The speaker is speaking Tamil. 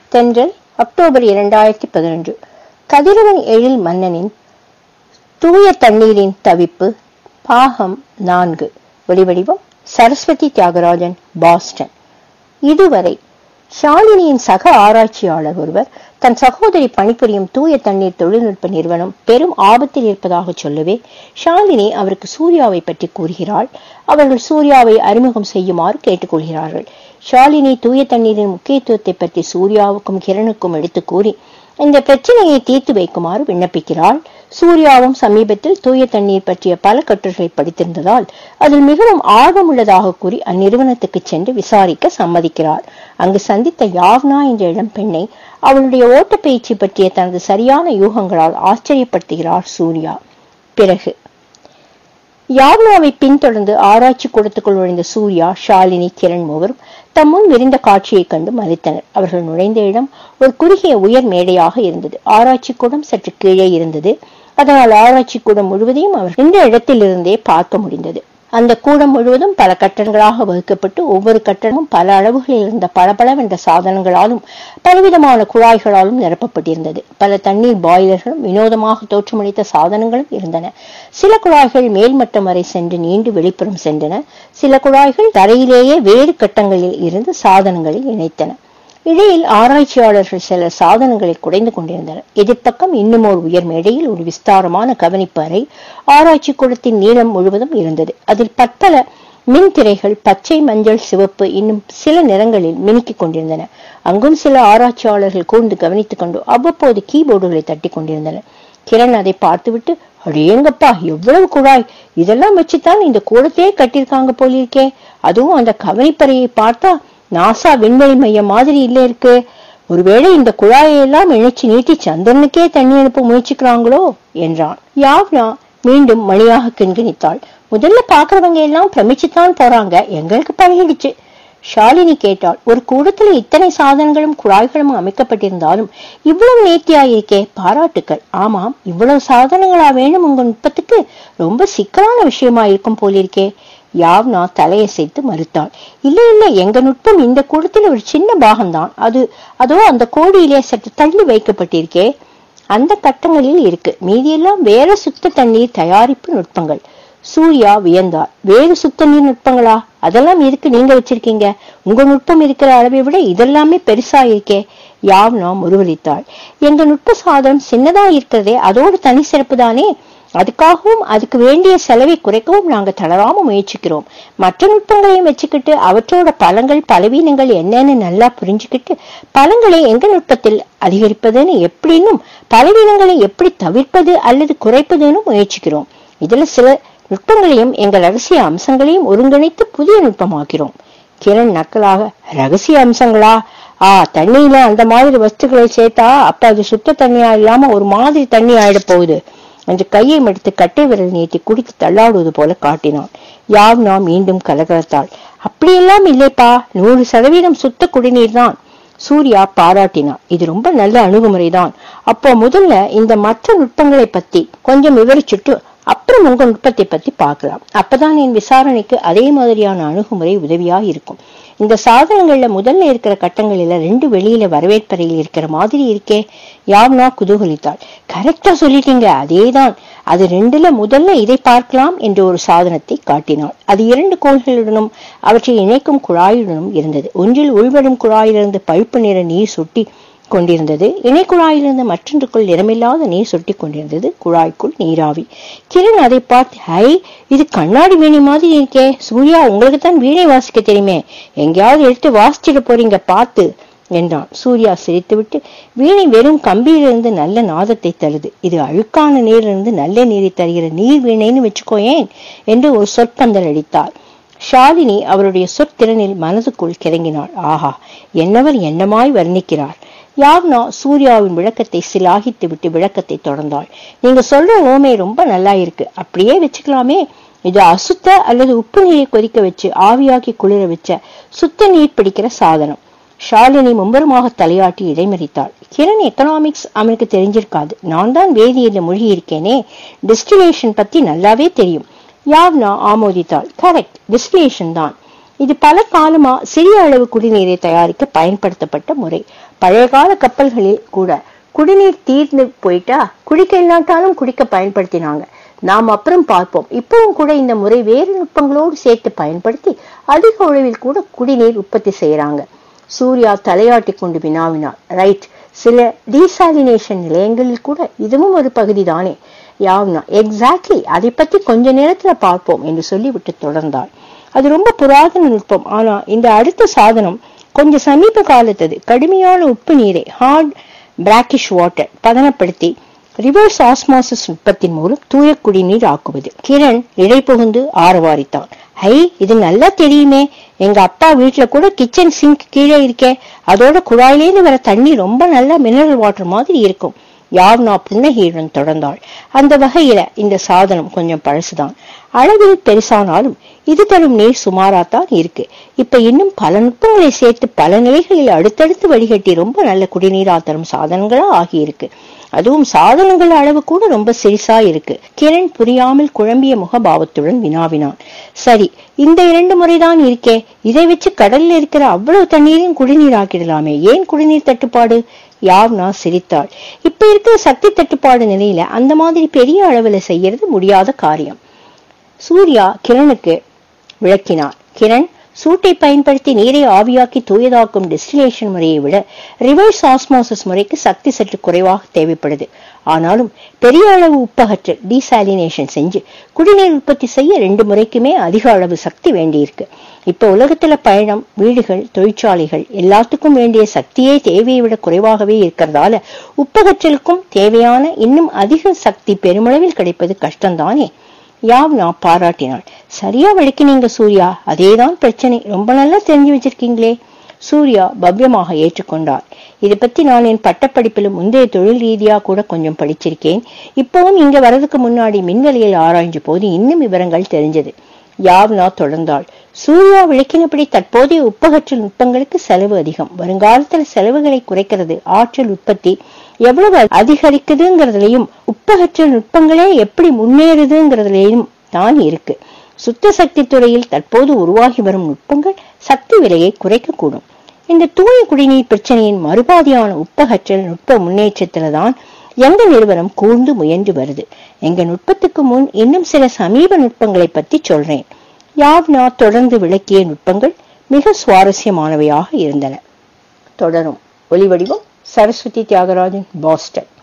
தென்றல் அக்டோபர் இரண்டாயிரத்தி பதினொன்று கதிரவன் எழில் மன்னனின் தூய தண்ணீரின் தவிப்பு பாகம் நான்கு ஒளிவடிவம் சரஸ்வதி தியாகராஜன் பாஸ்டன் இதுவரை ஷாலினியின் சக ஆராய்ச்சியாளர் ஒருவர் தன் சகோதரி பணிபுரியும் தூய தண்ணீர் தொழில்நுட்ப நிறுவனம் பெரும் ஆபத்தில் இருப்பதாக சொல்லவே ஷாலினி அவருக்கு சூர்யாவை பற்றி கூறுகிறாள் அவர்கள் சூர்யாவை அறிமுகம் செய்யுமாறு கேட்டுக்கொள்கிறார்கள் ஷாலினி தூய தண்ணீரின் முக்கியத்துவத்தை பற்றி சூர்யாவுக்கும் கிரணுக்கும் எடுத்து கூறி இந்த பிரச்சனையை தீர்த்து வைக்குமாறு விண்ணப்பிக்கிறாள் சூர்யாவும் சமீபத்தில் தூய தண்ணீர் பற்றிய பல கட்டுரைகளை படித்திருந்ததால் அதில் மிகவும் ஆர்வமுள்ளதாக கூறி அந்நிறுவனத்துக்கு சென்று விசாரிக்க சம்மதிக்கிறார் அங்கு சந்தித்த யாவ்னா என்ற இளம் பெண்ணை அவளுடைய ஓட்டப்பயிற்சி பற்றிய தனது சரியான யூகங்களால் ஆச்சரியப்படுத்துகிறார் சூர்யா பிறகு யாவ்னாவை பின்தொடர்ந்து ஆராய்ச்சி கூடத்துக்குள் நுழைந்த சூர்யா ஷாலினி கிரண் மூவரும் தம் முன் விரிந்த காட்சியைக் கண்டு மதித்தனர் அவர்கள் நுழைந்த இடம் ஒரு குறுகிய உயர் மேடையாக இருந்தது ஆராய்ச்சி கூடம் சற்று கீழே இருந்தது அதனால் ஆராய்ச்சி கூடம் முழுவதையும் அவர் இந்த இடத்திலிருந்தே பார்க்க முடிந்தது அந்த கூடம் முழுவதும் பல கட்டடங்களாக வகுக்கப்பட்டு ஒவ்வொரு கட்டடமும் பல அளவுகளில் இருந்த பளபளவென்ற சாதனங்களாலும் பலவிதமான குழாய்களாலும் நிரப்பப்பட்டிருந்தது பல தண்ணீர் பாய்லர்களும் வினோதமாக தோற்றமளித்த சாதனங்களும் இருந்தன சில குழாய்கள் மேல்மட்டம் வரை சென்று நீண்டு வெளிப்புறம் சென்றன சில குழாய்கள் தரையிலேயே வேறு கட்டங்களில் இருந்து சாதனங்களை இணைத்தன இடையில் ஆராய்ச்சியாளர்கள் சில சாதனங்களை குடைந்து கொண்டிருந்தனர் எதிர்ப்பக்கம் இன்னும் ஒரு உயர் மேடையில் ஒரு விஸ்தாரமான கவனிப்பு அறை ஆராய்ச்சி கூடத்தின் நீளம் முழுவதும் இருந்தது அதில் பற்பல மின் திரைகள் பச்சை மஞ்சள் சிவப்பு இன்னும் சில நிறங்களில் மினுக்கிக் கொண்டிருந்தன அங்கும் சில ஆராய்ச்சியாளர்கள் கூர்ந்து கவனித்துக் கொண்டு அவ்வப்போது கீபோர்டுகளை தட்டி கொண்டிருந்தனர் கிரண் அதை பார்த்துவிட்டு அடேங்கப்பா எவ்வளவு குழாய் இதெல்லாம் வச்சுதான் இந்த கூடத்தையே கட்டியிருக்காங்க போலிருக்கே அதுவும் அந்த கவனிப்பறையை பார்த்தா நாசா விண்வெளி மையம் மாதிரி இல்ல இருக்கு ஒருவேளை இந்த குழாயெல்லாம் இணைச்சு நீட்டி சந்திரனுக்கே தண்ணி அனுப்ப முயற்சிக்கிறாங்களோ என்றான் யாவ்னா மீண்டும் மணியாக கிண்கிணித்தாள் முதல்ல பாக்குறவங்க எல்லாம் பிரமிச்சுத்தான் போறாங்க எங்களுக்கு பழகிடுச்சு ஷாலினி கேட்டாள் ஒரு கூடத்துல இத்தனை சாதனங்களும் குழாய்களும் அமைக்கப்பட்டிருந்தாலும் இவ்வளவு நேர்த்தியாயிருக்கே பாராட்டுக்கள் ஆமாம் இவ்வளவு சாதனங்களா வேணும் உங்க நுட்பத்துக்கு ரொம்ப சிக்கலான விஷயமா இருக்கும் போலிருக்கே யாவ்னா தலையசைத்து மறுத்தாள் இல்ல இல்ல எங்க நுட்பம் இந்த கூடத்தில் ஒரு சின்ன பாகம்தான் அது அதோ அந்த கோடியிலே சற்று தள்ளி வைக்கப்பட்டிருக்கே அந்த கட்டங்களில் இருக்கு மீதியெல்லாம் வேற சுத்த தண்ணீர் தயாரிப்பு நுட்பங்கள் சூர்யா வியந்தார் வேறு சுத்த நீர் நுட்பங்களா அதெல்லாம் எதுக்கு நீங்க வச்சிருக்கீங்க உங்க நுட்பம் இருக்கிற அளவை விட இதெல்லாமே பெருசா இருக்கே யாவ்னா முருவலித்தாள் எங்க நுட்ப சாதனம் சின்னதா இருக்கிறதே அதோட தனி சிறப்பு தானே அதுக்காகவும் அதுக்கு வேண்டிய செலவை குறைக்கவும் நாங்க தளராம முயற்சிக்கிறோம் மற்ற நுட்பங்களையும் வச்சுக்கிட்டு அவற்றோட பலங்கள் பலவீனங்கள் என்னன்னு நல்லா புரிஞ்சுக்கிட்டு பலங்களை எங்க நுட்பத்தில் அதிகரிப்பதுன்னு எப்படின்னும் பலவீனங்களை எப்படி தவிர்ப்பது அல்லது குறைப்பதுன்னு முயற்சிக்கிறோம் இதுல சில நுட்பங்களையும் எங்கள் ரகசிய அம்சங்களையும் ஒருங்கிணைத்து புதிய நுட்பமாக்கிறோம் கிரண் நக்கலாக ரகசிய அம்சங்களா ஆ தண்ணியில அந்த மாதிரி வஸ்துக்களை சேர்த்தா அப்ப அது சுத்த தண்ணியா இல்லாம ஒரு மாதிரி தண்ணி ஆயிட போகுது என்று கையை மடித்து கட்டை விரல் நீட்டி குடித்து தள்ளாடுவது போல காட்டினான் யாவ்னா மீண்டும் கலகலத்தாள் அப்படியெல்லாம் இல்லைப்பா நூறு சதவீதம் சுத்த குடிநீர் தான் சூர்யா பாராட்டினார் இது ரொம்ப நல்ல அணுகுமுறைதான் அப்போ முதல்ல இந்த மற்ற நுட்பங்களை பத்தி கொஞ்சம் விவரிச்சுட்டு அப்புறம் உங்க நுட்பத்தை பத்தி பார்க்கலாம் அப்பதான் என் விசாரணைக்கு அதே மாதிரியான அணுகுமுறை உதவியா இருக்கும் இந்த சாதனங்கள்ல முதல்ல இருக்கிற கட்டங்களில ரெண்டு வெளியில வரவேற்பறையில் இருக்கிற மாதிரி இருக்கே யாவ்னா குதூகலித்தாள் கரெக்டா சொல்லிட்டீங்க அதேதான் அது ரெண்டுல முதல்ல இதை பார்க்கலாம் என்று ஒரு சாதனத்தை காட்டினாள் அது இரண்டு கோள்களுடனும் அவற்றை இணைக்கும் குழாயுடனும் இருந்தது ஒன்றில் உள்வரும் குழாயிலிருந்து பழுப்பு நிற நீர் சொட்டி கொண்டிருந்தது இணைக்குழாயிலிருந்து மற்றொன்றுக்குள் நிறமில்லாத நீர் சொட்டி கொண்டிருந்தது குழாய்க்குள் நீராவி கிரண் அதை பார்த்து ஹை இது கண்ணாடி வீணை மாதிரி இருக்கே சூர்யா உங்களுக்கு தான் வீணை வாசிக்க தெரியுமே எங்கேயாவது எடுத்து வாசிச்சிட போறீங்க பார்த்து என்றான் சூர்யா சிரித்துவிட்டு வீணை வெறும் கம்பியிலிருந்து நல்ல நாதத்தை தருது இது அழுக்கான நீரிலிருந்து நல்ல நீரை தருகிற நீர் வீணைன்னு வச்சுக்கோயேன் என்று ஒரு சொற்பந்தல் அடித்தார் ஷாலினி அவருடைய சொற்திறனில் மனதுக்குள் கிறங்கினாள் ஆஹா என்னவர் என்னமாய் வர்ணிக்கிறார் யாவ்னா சூர்யாவின் விளக்கத்தை சிலாகித்து விட்டு விளக்கத்தை தொடர்ந்தாள் நீங்க சொல்ற ஓமை ரொம்ப நல்லா இருக்கு அப்படியே வச்சுக்கலாமே இது அசுத்த அல்லது உப்பு நீரை கொதிக்க வச்சு ஆவியாக்கி குளிர வச்ச சுத்த நீர் பிடிக்கிற சாதனம் ஷாலினி மும்பரமாக தலையாட்டி இடைமறித்தாள் கிரண் எக்கனாமிக்ஸ் அவனுக்கு தெரிஞ்சிருக்காது நான் தான் வேதியில மூழ்கி இருக்கேனே டிஸ்டிலேஷன் பத்தி நல்லாவே தெரியும் யாவ்னா ஆமோதித்தாள் கரெக்ட் டிஸ்டிலேஷன் தான் இது பல காலமா சிறிய அளவு குடிநீரை தயாரிக்க பயன்படுத்தப்பட்ட முறை பழைய கால கப்பல்களில் கூட குடிநீர் தீர்ந்து போயிட்டா குடிக்க இல்லாட்டாலும் குடிக்க பயன்படுத்தினாங்க நாம் அப்புறம் பார்ப்போம் இப்பவும் கூட இந்த முறை வேறு நுட்பங்களோடு சேர்த்து பயன்படுத்தி அதிக அளவில் கூட குடிநீர் உற்பத்தி செய்யறாங்க சூர்யா தலையாட்டி கொண்டு வினாவினார் ரைட் சில டீசாலினேஷன் நிலையங்களில் கூட இதுவும் ஒரு பகுதி தானே யாவ்னா எக்ஸாக்ட்லி அதை பத்தி கொஞ்ச நேரத்துல பார்ப்போம் என்று சொல்லிவிட்டு தொடர்ந்தாள் அது ரொம்ப புராதன நுட்பம் ஆனா இந்த அடுத்த சாதனம் கொஞ்சம் சமீப காலத்தது கடுமையான உப்பு நீரை ஹார்ட் பிராக்கிஷ் வாட்டர் பதனப்படுத்தி ரிவர்ஸ் ஆஸ்மாசிஸ் நுட்பத்தின் மூலம் தூய குடிநீர் ஆக்குவது கிரண் இடை புகுந்து ஆரவாரித்தான் ஐ இது நல்லா தெரியுமே எங்க அப்பா வீட்டுல கூட கிச்சன் சிங்க் கீழே இருக்கே அதோட குழாயிலேருந்து வர தண்ணி ரொம்ப நல்ல மினரல் வாட்டர் மாதிரி இருக்கும் யாவ்னா புன்னகையுடன் தொடர்ந்தாள் அந்த வகையில இந்த சாதனம் கொஞ்சம் பழசுதான் அளவில் பெருசானாலும் இது தரும் நீர் சுமாராத்தான் இருக்கு இப்ப இன்னும் பல நுட்பங்களை சேர்த்து பல நிலைகளில் அடுத்தடுத்து வடிகட்டி ரொம்ப நல்ல குடிநீரா தரும் சாதனங்களா ஆகியிருக்கு அதுவும் சாதனங்கள் அளவு கூட ரொம்ப சிறிசா இருக்கு கிரண் புரியாமல் குழம்பிய முகபாவத்துடன் வினாவினான் சரி இந்த இரண்டு முறைதான் இருக்கே இதை வச்சு கடல்ல இருக்கிற அவ்வளவு தண்ணீரையும் குடிநீர் ஆக்கிடலாமே ஏன் குடிநீர் தட்டுப்பாடு யாவ்னா சிரித்தாள் இப்ப இருக்கிற சக்தி தட்டுப்பாடு நிலையில அந்த மாதிரி பெரிய அளவுல செய்யறது முடியாத காரியம் சூர்யா கிரணுக்கு விளக்கினார் கிரண் சூட்டை பயன்படுத்தி நீரை ஆவியாக்கி தூயதாக்கும் டிஸ்டிலேஷன் முறையை விட ரிவர்ஸ் ஆஸ்மோசிஸ் முறைக்கு சக்தி சற்று குறைவாக தேவைப்படுது ஆனாலும் பெரிய அளவு உப்பகற்றல் டீசாலினேஷன் செஞ்சு குடிநீர் உற்பத்தி செய்ய ரெண்டு முறைக்குமே அதிக அளவு சக்தி வேண்டியிருக்கு இப்ப உலகத்துல பயணம் வீடுகள் தொழிற்சாலைகள் எல்லாத்துக்கும் வேண்டிய சக்தியே தேவையை விட குறைவாகவே இருக்கிறதால உப்பகற்றலுக்கும் தேவையான இன்னும் அதிக சக்தி பெருமளவில் கிடைப்பது கஷ்டம்தானே யாவ்னா பாராட்டினாள் சரியா விளக்கினீங்க சூர்யா அதேதான் பிரச்சனை ரொம்ப நல்லா தெரிஞ்சு வச்சிருக்கீங்களே சூர்யா பவ்யமாக ஏற்றுக்கொண்டார் இதை பத்தி நான் என் பட்டப்படிப்பிலும் முந்தைய தொழில் ரீதியா கூட கொஞ்சம் படிச்சிருக்கேன் இப்பவும் இங்க வரதுக்கு முன்னாடி மின்வெளியில் ஆராய்ஞ்ச போது இன்னும் விவரங்கள் தெரிஞ்சது யாவ்னா தொடர்ந்தாள் சூர்யா விளக்கினபடி தற்போதைய உப்பகற்றல் நுட்பங்களுக்கு செலவு அதிகம் வருங்காலத்தில் செலவுகளை குறைக்கிறது ஆற்றல் உற்பத்தி எவ்வளவு அதிகரிக்குதுங்கிறதுலயும் உப்பகற்றல் நுட்பங்களே எப்படி முன்னேறுதுங்கிறதுலயும் தான் இருக்கு சுத்த சக்தி துறையில் தற்போது உருவாகி வரும் நுட்பங்கள் சக்தி விலையை குறைக்கக்கூடும் இந்த தூய குடிநீர் பிரச்சனையின் மறுபாதியான உப்பகற்றல் நுட்ப முன்னேற்றத்துல தான் எங்க நிறுவனம் கூர்ந்து முயன்று வருது எங்க நுட்பத்துக்கு முன் இன்னும் சில சமீப நுட்பங்களை பத்தி சொல்றேன் யாவ்னா தொடர்ந்து விளக்கிய நுட்பங்கள் மிக சுவாரஸ்யமானவையாக இருந்தன தொடரும் ஒலிவடிவம் சரஸ்வதி தியாகராஜன் பாஸ்டன்